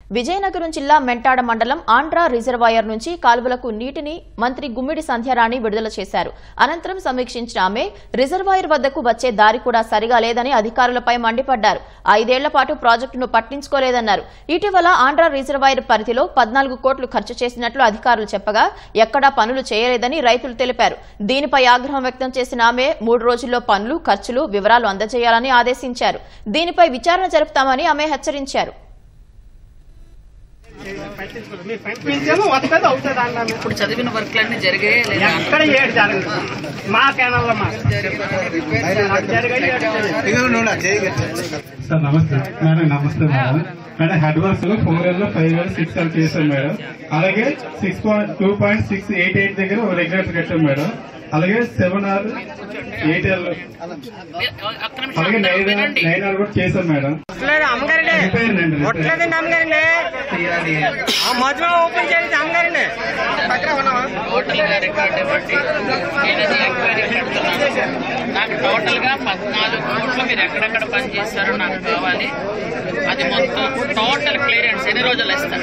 విజయనగరం జిల్లా మెంటాడ మండలం ఆంధ్రా రిజర్వాయర్ నుంచి కాలువలకు నీటిని మంత్రి గుమ్మిడి సంధ్యారాణి విడుదల చేశారు అనంతరం సమీక్షించిన ఆమె రిజర్వాయర్ వద్దకు వచ్చే దారి కూడా సరిగా లేదని అధికారులపై మండిపడ్డారు ఐదేళ్ల పాటు ప్రాజెక్టును పట్టించుకోలేదన్నారు ఇటీవల ఆంధ్రా రిజర్వాయర్ పరిధిలో పద్నాలుగు కోట్లు ఖర్చు చేసినట్లు అధికారులు చెప్పగా ఎక్కడా పనులు చేయలేదని రైతులు తెలిపారు దీనిపై ఆగ్రహం వ్యక్తం చేసిన ఆమె మూడు రోజుల్లో పనులు ఖర్చులు వివరాలు అందజేయాలని ఆదేశించారు దీనిపై విచారణ జరుపుతామని ఆమె హెచ్చరించారు మీరు పంపించాము వస్తుంది అవుతుంది అన్నాను ఇప్పుడు చదివిన వర్క్లన్నీ జరిగాయి లేదా ఎక్కడ ఏడు జరగదు మా కేనల్లో మా జరిగాయి సార్ నమస్తే మేడం నమస్తే మేడం మేడం హెడ్ వర్క్స్ లో ఫోర్ ఇయర్ లో ఫైవ్ ఇయర్ సిక్స్ అని చేశాం మేడం అలాగే six point two point six eight eight దగ్గర ఒక రెగ్యులేటర్ కట్టాం మేడం అలాగే సెవెన్ ఆర్ ఎయిట్ ఎల్ ఒక్క అలాగే నిమిషం నైన్ ఆర్ వినండి నైన్ ఆర్ కూడా చేశాం మేడం అమ్మగారండి రిపేర్ అండి కొట్టలేదండి అమ్మగారండి ఆ మధ్యలో ఓపెన్ చేయండి అమ్మగారండి పక్కన ఉన్నావా టోటల్ గా రికార్డ్ ఇవ్వండి నేనది ఎంక్వైరీ పెడుతున్నాను నాకు టోటల్ గా పద్నాలుగు కోట్లు మీరు ఎక్కడెక్కడ పని చేశారో నాకు కావాలి అది మొత్తం టోటల్ క్లియరెన్స్ ఎన్ని రోజులు ఇస్తారు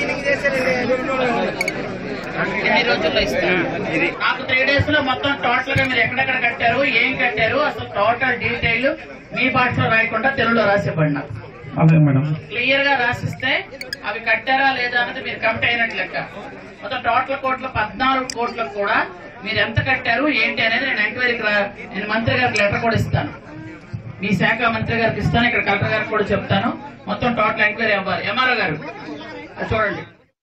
ఎన్ని రోజుల్లో ఇస్తారు నాకు త్రీ డేస్ లో మొత్తం టోటల్ గా మీరు ఎక్కడెక్కడ కట్టారు ఏం కట్టారు అసలు టోటల్ డీటెయిల్ మీ భాషలో రాయకుండా తెలుగులో రాసివ్వండి నాకు అదే మేడం క్లియర్ గా రాసిస్తే అవి కట్టారా లేదా అన్నది మీరు కమిట్ అయినట్లు లెక్క మొత్తం టోటల్ కోట్ల పద్నాలుగు కోట్లకు కూడా మీరు ఎంత కట్టారు ఏంటి అనేది నేను ఎంక్వైరీకి రా- నేను మంత్రి గారికి లెటర్ కూడా ఇస్తాను మీ శాఖ మంత్రి గారికి ఇస్తాను ఇక్కడ కలెక్టర్ గారికి కూడా చెప్తాను మొత్తం టోటల్ ఎంక్వైరీ అవ్వాలి ఎంఆర్ఓ గారు అది చూడండి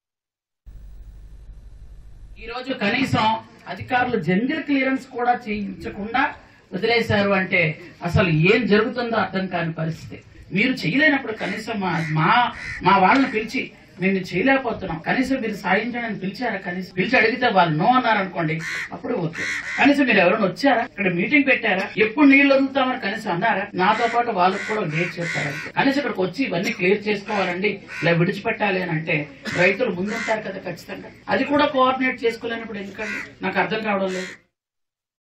ఈ రోజు కనీసం అధికారులు జంగిల్ క్లియరెన్స్ కూడా చేయించకుండా వదిలేశారు అంటే అసలు ఏం జరుగుతుందో అర్థం కాని పరిస్థితి మీరు చేయలేనప్పుడు కనీసం మా మా మా వాళ్ళని పిలిచి మేము ఇది చేయలేకపోతున్నాం కనీసం మీరు సాధించడానికి పిలిచారా కనీసం పిలిచి అడిగితే వాళ్ళు నో అన్నారు అనుకోండి అప్పుడు ఓకే కనీసం మీరు ఎవరైనా వచ్చారా ఇక్కడ మీటింగ్ పెట్టారా ఎప్పుడు నీళ్లు వదులుతామని కనీసం అన్నారా నాతో పాటు వాళ్ళకు కూడా డేట్ చెప్పారు కనీసం ఇక్కడికి వచ్చి ఇవన్నీ క్లియర్ చేసుకోవాలండి ఇలా విడిచిపెట్టాలి అని అంటే రైతులు ముందుంటారు కదా ఖచ్చితంగా అది కూడా కోఆర్డినేట్ చేసుకోలేనప్పుడు ఎందుకండి నాకు అర్థం కావడం లేదు